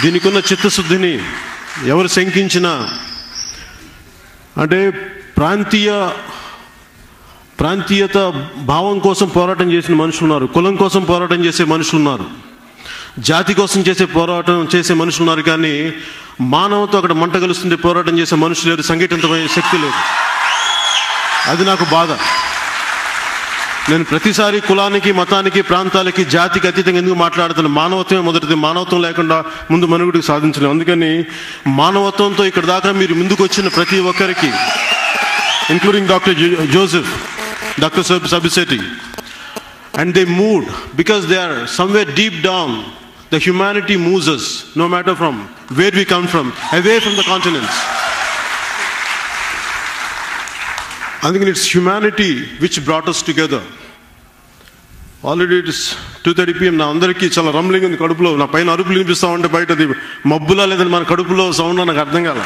దీనికి ఉన్న చిత్తశుద్ధిని ఎవరు శంకించినా అంటే ప్రాంతీయ ప్రాంతీయత భావం కోసం పోరాటం చేసిన మనుషులు ఉన్నారు కులం కోసం పోరాటం చేసే మనుషులు ఉన్నారు జాతి కోసం చేసే పోరాటం చేసే మనుషులు ఉన్నారు కానీ మానవతో అక్కడ మంట కలుస్తుంటే పోరాటం చేసే మనుషులు లేరు సంఘటితమైన శక్తి లేదు అది నాకు బాధ నేను ప్రతిసారి కులానికి మతానికి ప్రాంతాలకి జాతికి అతీతంగా ఎందుకు మాట్లాడుతాను మానవత్వమే మొదటిది మానవత్వం లేకుండా ముందు మనుగుడికి సాధించలేం అందుకని మానవత్వంతో ఇక్కడ దాకా మీరు ముందుకు వచ్చిన ప్రతి ఒక్కరికి including doctor Joseph doctor Sabiseti and they moved because they are somewhere deep down the humanity moves us no matter from where we come from away from the continents అందుకని it's humanity which brought us together already it's two thirty PM నా అందరికీ చాలా rumbling ఉంది కడుపులో నా పైన అరుపులు వినిపిస్తా ఉంటే బయటది మబ్బులా లేదని మన కడుపులో సౌండ్ నాకు అర్థం కాల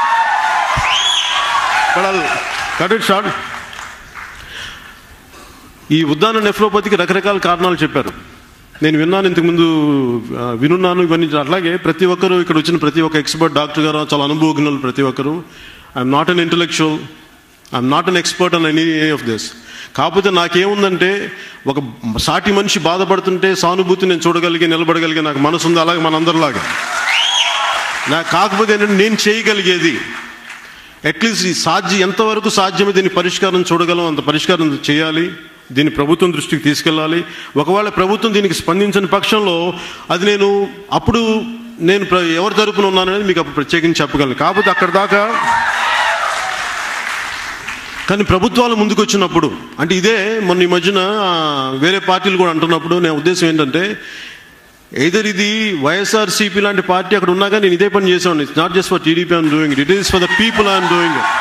కట్ ఇట్ షార్ట్ ఈ ఉద్దాన నెఫ్రోపతికి రకరకాల కారణాలు చెప్పారు నేను విన్నాను ఇంతకుముందు ఆ, వినున్నాను ఇవన్నీ అట్లాగే ప్రతి ఒక్కరు ఇక్కడ వచ్చిన ప్రతి ఒక్క ఎక్స్పర్ట్ డాక్టర్ గారు చాలా అనుభవజ్ఞులు ప్రతి ఒక్కరు I'm not an intellectual I'm not an expert on any of this కాకపోతే నాకేముందంటే ఒక సాటి మనిషి బాధపడుతుంటే సానుభూతి నేను చూడగలిగి నిలబడగలిగే నాకు మనసు ఉంది అలాగే మనందరిలాగా నాకు కాకపోతే ఏంటంటే నేను చేయగలిగేది అట్లీస్ట్ ఈ సాధ్య ఎంతవరకు సాధ్యమే దీని పరిష్కారం చూడగలం అంత పరిష్కారం చేయాలి దీన్ని ప్రభుత్వం దృష్టికి తీసుకెళ్ళాలి ఒకవేళ ప్రభుత్వం దీనికి స్పందించని పక్షంలో అది నేను అప్పుడు నేను ప్ర- ఎవరి తరపున ఉన్నాననేది మీకు అప్పుడు ప్రత్యేకించి చెప్పగలను కాకపోతే అక్కడ దాకా కానీ ప్రభుత్వాలు ముందుకు వచ్చినప్పుడు అంటే ఇదే మొన్న ఈ మధ్యన ఆ, వేరే పార్టీలు కూడా అంటున్నప్పుడు నేను ఉద్దేశం ఏంటంటే ఎయిదర్ ఇది వైఎస్ఆర్సీపీ లాంటి పార్టీ అక్కడ ఉన్నా కానీ నేను ఇదే పని చేసాను it's not just for TDP I'm doing it it is for the people I'm doing it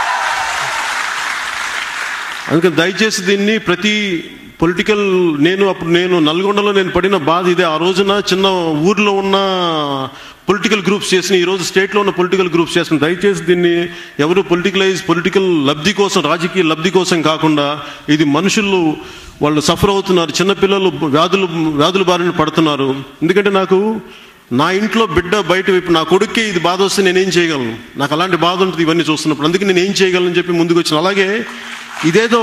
అందుకని దయచేసి దీన్ని ప్రతి పొలిటికల్ నేను అప్పుడు నేను నల్గొండలో నేను పడిన బాధ ఇదే ఆ రోజున చిన్న ఊర్లో ఉన్న పొలిటికల్ గ్రూప్స్ చేసిన ఈ రోజు స్టేట్లో ఉన్న పొలిటికల్ గ్రూప్స్ చేసిన దయచేసి దీన్ని ఎవరు పొలిటికలైజ్ పొలిటికల్ లబ్ధి కోసం రాజకీయ లబ్ధి కోసం కాకుండా ఇది మనుషులు వాళ్ళు సఫర్ అవుతున్నారు చిన్నపిల్లలు వ్యాధులు వ్యాధుల బారిన పడుతున్నారు ఎందుకంటే నాకు నా ఇంట్లో బిడ్డ బయట వైపు నా కొడుక్కి ఇది బాధ వస్తే నేనేం చేయగలను నాకు అలాంటి బాధ ఉంటుంది ఇవన్నీ చూస్తున్నప్పుడు అందుకే నేను ఏం చేయగలను చెప్పి ముందుకు వచ్చిన అలాగే ఇదేదో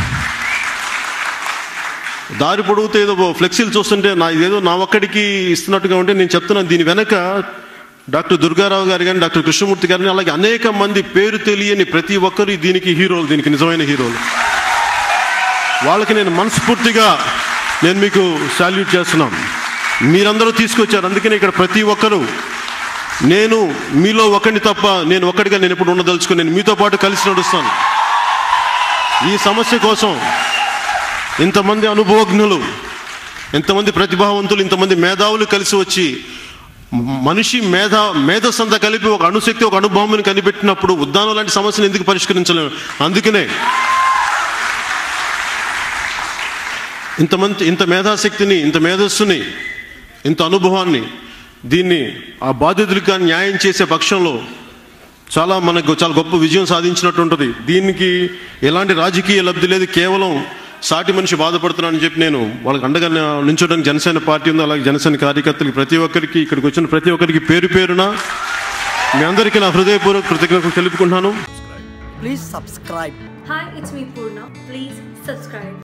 దారి పొడుగుతే ఏదో ఫ్లెక్సీలు చూస్తుంటే నా ఇదేదో నా ఒక్కడికి ఇస్తున్నట్టుగా ఉంటే నేను చెప్తున్నాను దీని వెనక డాక్టర్ దుర్గారావు గారు కానీ డాక్టర్ కృష్ణమూర్తి గారిని అలాగే అనేక మంది పేరు తెలియని ప్రతి ఒక్కరు దీనికి హీరోలు దీనికి నిజమైన హీరోలు వాళ్ళకి నేను మనస్ఫూర్తిగా నేను మీకు సాల్యూట్ చేస్తున్నాను మీరందరూ తీసుకొచ్చారు అందుకనే ఇక్కడ ప్రతి ఒక్కరూ నేను మీలో ఒకరిని తప్ప నేను ఒక్కడిగా నేను ఎప్పుడు ఉండదలుచుకుని నేను మీతో పాటు కలిసి నడుస్తాను ఈ సమస్య కోసం ఇంతమంది అనుభవజ్ఞులు ఇంతమంది ప్రతిభావంతులు ఇంతమంది మేధావులు కలిసి వచ్చి మనిషి మేధ మేధస్సంతా కలిపి ఒక అణుశక్తి ఒక అణుభావాన్ని కనిపెట్టినప్పుడు ఉద్దానం లాంటి సమస్యను ఎందుకు పరిష్కరించలేము అందుకనే ఇంతమంది ఇంత మేధాశక్తిని ఇంత మేధస్సుని ఇంత అనుభవాన్ని దీన్ని ఆ బాధితులకు కానీ న్యాయం చేసే పక్షంలో చాలా మనకు చాలా గొప్ప విజయం సాధించినట్టు ఉంటుంది దీనికి ఎలాంటి రాజకీయ లబ్ధి లేదు కేవలం సాటి మనిషి బాధపడుతున్నానని చెప్పి నేను వాళ్ళకి అండగా నించోడానికి జనసేన పార్టీ ఉంది అలాగే జనసేన కార్యకర్తలకి ప్రతి ఒక్కరికి ఇక్కడికి వచ్చిన ప్రతి ఒక్కరికి పేరు పేరున మీ అందరికీ నా హృదయపూర్వక కృతజ్ఞతలు తెలుపుకుంటున్నాను Please subscribe. Hi, it's me Purna. Please subscribe.